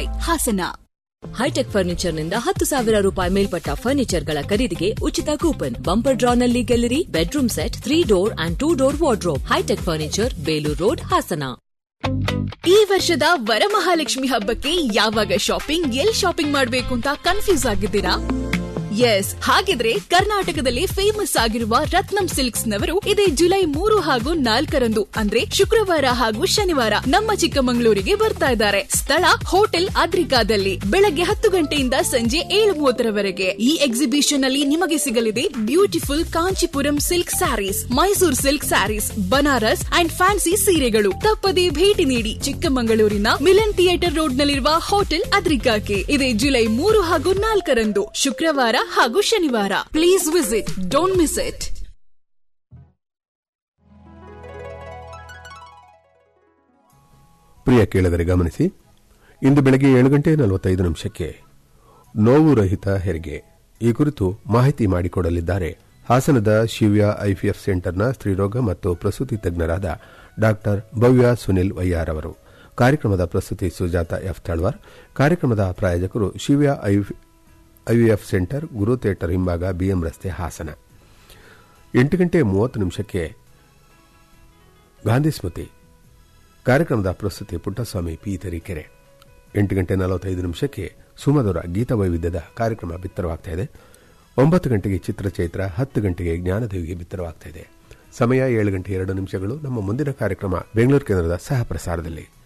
Hassan high tech furniture ನಿಂದ ಹತ್ತು ಸಾವಿರ ರೂಪಾಯಿ ಮೇಲ್ಪಟ್ಟ ಫರ್ನಿಚರ್ಗಳ ಖರೀದಿಗೆ ಉಚಿತ ಕೂಪನ್ ಬಂಪರ್ ಡ್ರಾನಲ್ಲಿ ಗೆಲ್ಲಿರಿ bedroom set three door and two door wardrobe hitech furniture Belur road Hassan ಈ ವರ್ಷದ ವರಮಹಾಲಕ್ಷ್ಮಿ ಹಬ್ಬಕ್ಕೆ ಯಾವಾಗ ಶಾಪಿಂಗ್ ಎಲ್ ಶಾಪಿಂಗ್ ಮಾಡಬೇಕು ಅಂತ ಕನ್ಫ್ಯೂಸ್ ಆಗಿದ್ದೀರಾ ಎಸ್ ಹಾಗಿದ್ರೆ ಕರ್ನಾಟಕದಲ್ಲಿ ಫೇಮಸ್ ಆಗಿರುವ ರತ್ನಂ ಸಿಲ್ಕ್ಸ್ ನವರು ಇದೇ ಜುಲೈ ಮೂರು ಹಾಗೂ ನಾಲ್ಕರಂದು ಅಂದ್ರೆ ಶುಕ್ರವಾರ ಹಾಗೂ ಶನಿವಾರ ನಮ್ಮ ಚಿಕ್ಕಮಗಳೂರಿಗೆ ಬರ್ತಾ ಇದ್ದಾರೆ ಸ್ಥಳ ಹೋಟೆಲ್ ಅದ್ರಿಕಾದಲ್ಲಿ ಬೆಳಗ್ಗೆ ಹತ್ತು ಗಂಟೆಯಿಂದ ಸಂಜೆ ಏಳು ಮೂವತ್ತರವರೆಗೆ ಈ ಎಕ್ಸಿಬಿಷನ್ ಅಲ್ಲಿ ನಿಮಗೆ ಸಿಗಲಿದೆ beautiful Kanchipuram silk sarees Mysore silk sarees Banaras and fancy ಸೀರೆಗಳು ತಪ್ಪದೇ ಭೇಟಿ ನೀಡಿ ಚಿಕ್ಕಮಗಳೂರಿನ ಮಿಲನ್ ಥಿಯೇಟರ್ ರೋಡ್ ನಲ್ಲಿರುವ ಹೋಟೆಲ್ ಅದ್ರಿಕಾಕ್ಕೆ ಇದೇ ಜುಲೈ ಮೂರು ಹಾಗೂ ನಾಲ್ಕರಂದು ಶುಕ್ರವಾರ ಹಾಗೂ ಶನಿವಾರ please visit don't miss it ಪ್ರಿಯ ಕೇಳಿದರೆ ಗಮನಿಸಿ ಇಂದು ಬೆಳಗ್ಗೆ ಏಳು ಗಂಟೆ ನಲವತ್ತೈದು ನಿಮಿಷಕ್ಕೆ ನೋವು ರಹಿತ ಹೆರಿಗೆ ಈ ಕುರಿತು ಮಾಹಿತಿ ಮಾಡಿಕೊಡಲಿದ್ದಾರೆ ಹಾಸನದ ಶಿವ್ಯ ಐಪಿಎಫ್ ಸೆಂಟರ್ನ ಸ್ತ್ರೀರೋಗ ಮತ್ತು ಪ್ರಸೂತಿ ತಜ್ಞರಾದ ಡಾಕ್ಟರ್ ಭವ್ಯ ಸುನಿಲ್ ವಯ್ಯಾರ್ ಅವರು ಕಾರ್ಯಕ್ರಮದ ಪ್ರಸ್ತುತಿ ಸುಜಾತ ಎಫ್ ತಳ್ವಾರ್ ಕಾರ್ಯಕ್ರಮದ ಪ್ರಾಯೋಜಕರು Shivya IVF centre Guru theatre ಹಿಂಭಾಗ ಬಿಎಂ ರಸ್ತೆ ಹಾಸನ ಎಂಟು ಗಂಟೆ ಮೂವತ್ತು ನಿಮಿಷಕ್ಕೆ ಗಾಂಧಿ ಸ್ಮೃತಿ ಕಾರ್ಯಕ್ರಮದ ಪ್ರಸ್ತುತಿ ಪುಟ್ಟಸ್ವಾಮಿ ಪಿ ತರೀಕೆರೆ ಎಂಟು ಗಂಟೆ ನಲವತ್ತೈದು ನಿಮಿಷಕ್ಕೆ ಸುಮಧುರ ಗೀತ ವೈವಿಧ್ಯದ ಕಾರ್ಯಕ್ರಮ ಬಿತ್ತರವಾಗ್ತಾ ಇದೆ ಒಂಬತ್ತು ಗಂಟೆಗೆ ಚಿತ್ರಚೈತ್ರ ಹತ್ತು ಗಂಟೆಗೆ ಜ್ಞಾನದೇವಿಗೆ ಬಿತ್ತರವಾಗ್ತಾ ಇದೆ ಸಮಯ ಏಳು ಗಂಟೆ ಎರಡು ನಿಮಿಷಗಳು ನಮ್ಮ ಮುಂದಿನ ಕಾರ್ಯಕ್ರಮ ಬೆಂಗಳೂರು ಕೇಂದ್ರದ ಸಹ ಪ್ರಸಾರದಲ್ಲಿ